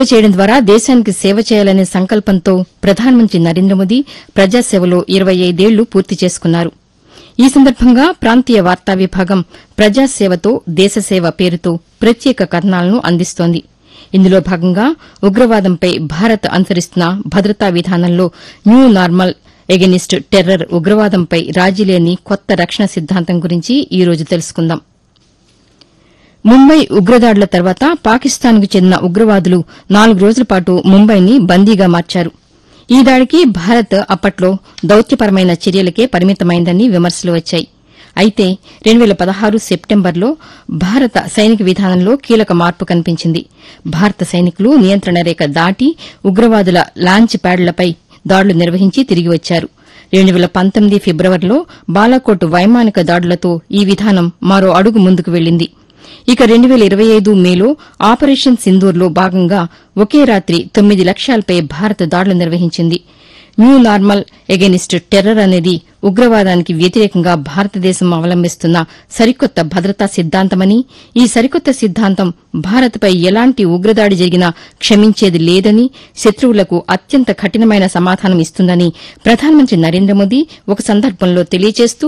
చేయడం ద్వారా దేశానికి సేవ చేయాలనే సంకల్పంతో ప్రధానమంత్రి నరేంద్ర మోదీ ప్రజాసేవలో ఇరవై ఐదేళ్లు పూర్తి చేసుకున్నారు ఈ సందర్భంగా ప్రాంతీయ వార్తా విభాగం ప్రజాసేవతో దేశసేవ పేరుతో ప్రత్యేక కథనాలను అందిస్తోంది ఇందులో భాగంగా ఉగ్రవాదంపై భారత్ అనుసరిస్తున్న భద్రతా విధానంలో న్యూ నార్మల్ ఎగెనిస్ట్ టెర్రర్ ఉగ్రవాదంపై రాజీలేని కొత్త రక్షణ సిద్దాంతం గురించి ఈ రోజు తెలుసుకుందాం ముంబై ఉగ్రదాడుల తర్వాత పాకిస్తాన్కు చెందిన ఉగ్రవాదులు నాలుగు రోజుల పాటు ముంబైని బందీగా మార్చారు ఈ దాడికి భారత్ అప్పట్లో దౌత్యపరమైన చర్యలకే పరిమితమైందని విమర్శలు వచ్చాయి అయితే రెండు వేల పదహారు సెప్టెంబర్లో భారత సైనిక విధానంలో కీలక మార్పు కనిపించింది భారత సైనికులు నియంత్రణ రేఖ దాటి ఉగ్రవాదుల లాంచ్ ప్యాడ్లపై దాడులు నిర్వహించి తిరిగి వచ్చారు రెండు వేల పంతొమ్మిది ఫిబ్రవరిలో బాలాకోట్ వైమానిక దాడులతో ఈ విధానం మరో అడుగు ముందుకు వెళ్లింది ఇక రెండు వేల ఇరవై ఐదు మేలో ఆపరేషన్ సింధూర్లో భాగంగా ఒకే రాత్రి తొమ్మిది లక్ష్యాలపై భారత్ దాడులు నిర్వహించింది న్యూ నార్మల్ ఎగెనిస్ట్ టెర్రర్ అనేది ఉగ్రవాదానికి వ్యతిరేకంగా భారతదేశం అవలంబిస్తున్న సరికొత్త భద్రతా సిద్దాంతమని ఈ సరికొత్త సిద్దాంతం భారత్పై ఎలాంటి ఉగ్రదాడి జరిగినా క్షమించేది లేదని శత్రువులకు అత్యంత కఠినమైన సమాధానం ఇస్తుందని ప్రధానమంత్రి నరేంద్ర మోదీ ఒక సందర్భంలో తెలియజేస్తూ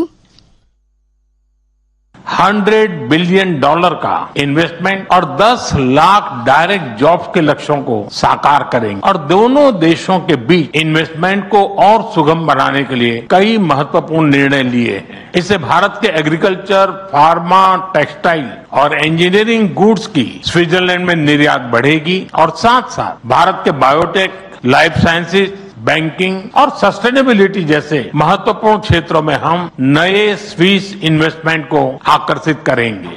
हंड्रेड बिलियन डॉलर का इन्वेस्टमेंट और 10 लाख डायरेक्ट जॉब्स के लक्ष्यों को साकार करेंगे और दोनों देशों के बीच इन्वेस्टमेंट को और सुगम बनाने के लिए कई महत्वपूर्ण निर्णय लिए हैं इससे भारत के एग्रीकल्चर फार्मा टेक्सटाइल और इंजीनियरिंग गुड्स की स्विट्जरलैंड में निर्यात बढ़ेगी और साथ साथ भारत के बायोटेक लाइफ साइंसेज बैंकिंग और सस्टेनेबिलिटी जैसे महत्वपूर्ण क्षेत्रों में हम नए स्विस इन्वेस्टमेंट को आकर्षित करेंगे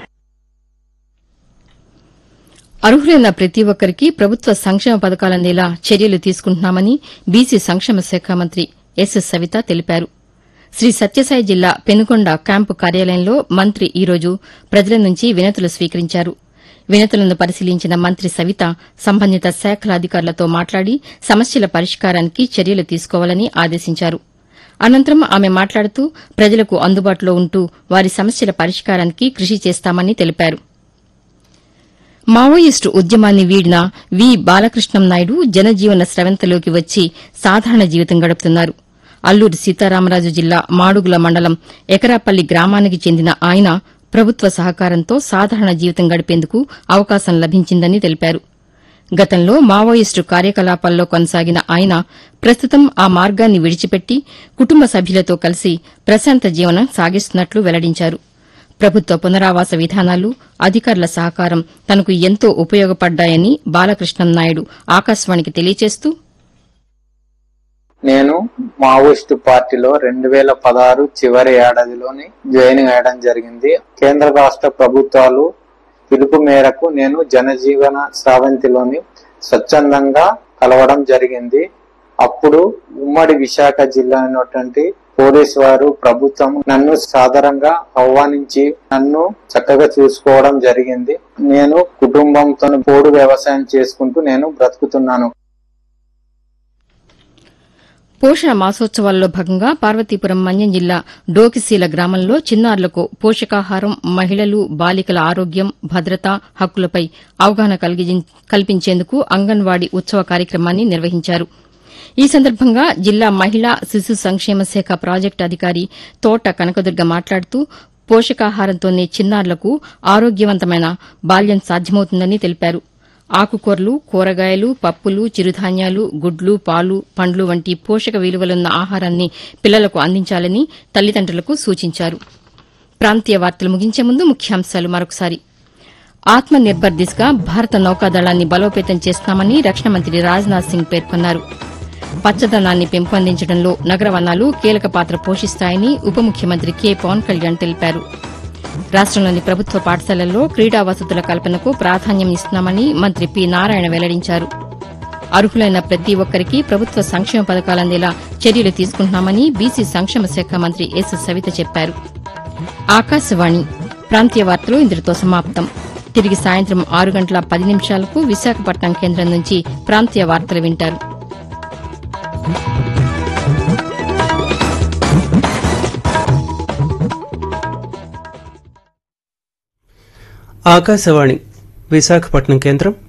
అర్హులైన ప్రతి ఒక్కరికి ప్రభుత్వ సంక్షేమ పథకాలు అందేలా చర్యలు తీసుకుంటున్నామని బీసీ సంక్షేమ శాఖ మంత్రి ఎస్ సవిత తెలిపారు శ్రీ సత్యసాయి జిల్లా పెనుకొండ క్యాంపు కార్యాలయంలో మంత్రి ఈ రోజు ప్రజల నుంచి వినతులు స్వీకరించారు వినతులను పరిశీలించిన మంత్రి సవిత సంబంధిత శాఖల అధికారులతో మాట్లాడి సమస్యల పరిష్కారానికి చర్యలు తీసుకోవాలని ఆదేశించారు అనంతరం ఆమె మాట్లాడుతూ ప్రజలకు అందుబాటులో ఉంటూ వారి సమస్యల పరిష్కారానికి కృషి చేస్తామని తెలిపారు మావోయిస్టు ఉద్యమాన్ని వీడిన వి బాలకృష్ణం నాయుడు జనజీవన స్రవంతిలోకి వచ్చి సాధారణ జీవితం గడుపుతున్నారు అల్లూరి సీతారామరాజు జిల్లా మాడుగుల మండలం ఎకరాపల్లి గ్రామానికి చెందిన ఆయన ప్రభుత్వ సహకారంతో సాధారణ జీవితం గడిపేందుకు అవకాశం లభించిందని తెలిపారు గతంలో మావోయిస్టు కార్యకలాపాల్లో కొనసాగిన ఆయన ప్రస్తుతం ఆ మార్గాన్ని విడిచిపెట్టి కుటుంబ సభ్యులతో కలిసి ప్రశాంత జీవనం సాగిస్తున్నట్లు వెల్లడించారు ప్రభుత్వ పునరావాస విధానాలు అధికారుల సహకారం తనకు ఎంతో ఉపయోగపడ్డాయని బాలకృష్ణం నాయుడు ఆకాశవాణికి తెలియజేస్తూ నేను మావోయిస్టు పార్టీలో రెండు వేల పదహారు చివరి ఏడాదిలోని జాయిన్ అయ్యడం జరిగింది కేంద్ర రాష్ట్ర ప్రభుత్వాలు పిలుపు మేరకు నేను జనజీవన స్రవంతిలోని స్వచ్ఛందంగా కలవడం జరిగింది అప్పుడు ఉమ్మడి విశాఖ జిల్లా అయినటువంటి పోలీస్ వారు ప్రభుత్వం నన్ను సాధారణంగా ఆహ్వానించి నన్ను చక్కగా చూసుకోవడం జరిగింది నేను కుటుంబంతో పోడు వ్యవసాయం చేసుకుంటూ నేను బ్రతుకుతున్నాను పోషణ మాసోత్సవాల్లో భాగంగా పార్వతీపురం మన్యం జిల్లా డోకిసీల గ్రామంలో చిన్నారులకు పోషకాహారం మహిళలు బాలికల ఆరోగ్యం భద్రత హక్కులపై అవగాహన కలిగి- కల్పించేందుకు అంగన్వాడీ ఉత్సవ కార్యక్రమాన్ని నిర్వహించారు ఈ సందర్భంగా జిల్లా మహిళా శిశు సంక్షేమ శాఖ ప్రాజెక్టు అధికారి తోట కనకదుర్గ మాట్లాడుతూ పోషకాహారంతోనే చిన్నారులకు ఆరోగ్యవంతమైన బాల్యం సాధ్యమవుతుందని తెలిపారు ఆకుకూరలు కూరగాయలు పప్పులు చిరుధాన్యాలు గుడ్లు పాలు పండ్లు వంటి పోషక విలువలున్న ఆహారాన్ని పిల్లలకు అందించాలని తల్లిదండ్రులకు సూచించారు ప్రాంతీయ వార్తలు ముగించే ముందు ముఖ్యాంశాలు మరొకసారి ఆత్మ నిర్భర్ దిశగా భారత నౌకాదళాన్ని బలోపేతం చేస్తామని రక్షణ మంత్రి రాజ్నాథ్ సింగ్ పేర్కొన్నారు పచ్చదనాన్ని పెంపొందించడంలో నగర వనాలు కీలక పాత్ర పోషిస్తాయని ఉప ముఖ్యమంత్రి కె పవన్ కళ్యాణ్ తెలిపారు రాష్టంలోని ప్రభుత్వ పాఠశాలల్లో క్రీడా వసతుల కల్పనకు ప్రాధాన్యం ఇస్తున్నామని మంత్రి పి నారాయణ వెల్లడించారు అర్హులైన ప్రతి ఒక్కరికి ప్రభుత్వ సంక్షేమ పథకాలు అందేలా చర్యలు తీసుకుంటున్నామని బీసీ సంక్షేమ శాఖ మంత్రి ఎస్ సవిత చెప్పారు ఆకాశవాణి ప్రాంతీయ వార్తలు ఇంతటితో సమాప్తం తిరిగి సాయంత్రం ఆరు గంటల పది నిమిషాలకు విశాఖపట్నం కేంద్రం నుంచి ప్రాంతీయ వార్తలు వింటారు ఆకాశవాణి విశాఖపట్నం కేంద్రం